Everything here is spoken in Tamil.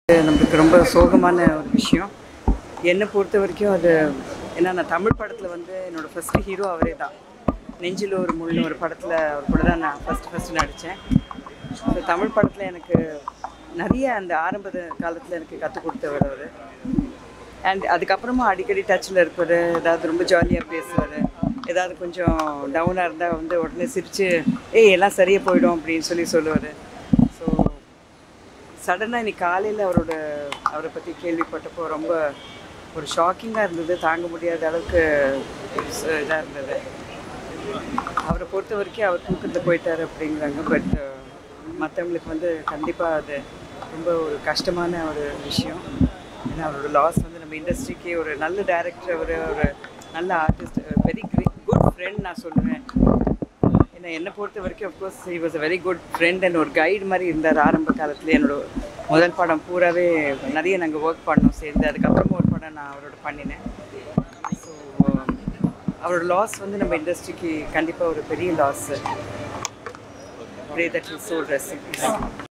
நம்மளுக்கு ரொம்ப சோகமான ஒரு விஷயம் என்னை பொறுத்த வரைக்கும் அது ஏன்னா நான் தமிழ் படத்தில் வந்து என்னோடய ஃபஸ்ட்டு ஹீரோ அவரே தான் நெஞ்சில் ஒரு முள்னு ஒரு படத்தில் அவர் கூட தான் நான் ஃபஸ்ட்டு ஃபஸ்ட்டு நடித்தேன் ஸோ தமிழ் படத்தில் எனக்கு நிறைய அந்த ஆரம்ப காலத்தில் எனக்கு கற்றுக் கொடுத்தவர் அவர் அண்ட் அதுக்கப்புறமா அடிக்கடி டச்சில் இருப்பார் ஏதாவது ரொம்ப ஜாலியாக பேசுவார் ஏதாவது கொஞ்சம் டவுனாக இருந்தால் வந்து உடனே சிரித்து ஏய் எல்லாம் சரியாக போயிடும் அப்படின்னு சொல்லி சொல்லுவார் ஸோ சடனாக இன்னைக்கு காலையில் அவரோட அவரை பற்றி கேள்விப்பட்டப்போ ரொம்ப ஒரு ஷாக்கிங்காக இருந்தது தாங்க முடியாத அளவுக்கு இதாக இருந்தது அவரை பொறுத்த வரைக்கும் அவர் தூக்கத்தில் போயிட்டார் அப்படிங்கிறாங்க பட் மற்றவங்களுக்கு வந்து கண்டிப்பாக அது ரொம்ப ஒரு கஷ்டமான ஒரு விஷயம் ஏன்னா அவரோட லாஸ் வந்து நம்ம இண்டஸ்ட்ரிக்கே ஒரு நல்ல டைரக்டர் அவர் ஒரு நல்ல ஆர்டிஸ்ட் வெரி குட் ஃப்ரெண்ட் நான் சொல்லுவேன் ஏன்னா என்னை பொறுத்த வரைக்கும் of course he was a very good friend and ஒரு கைடு மாதிரி இருந்தார் ஆரம்ப காலத்துல என்னோட முதல் படம் பூராவே நிறைய நாங்கள் ஒர்க் பண்ணோம் சேர்ந்து அதுக்கப்புறமா ஒரு படம் நான் அவரோட பண்ணினேன் ஸோ அவரோட லாஸ் வந்து நம்ம இண்டஸ்ட்ரிக்கு கண்டிப்பாக ஒரு பெரிய loss pray that his soul recipes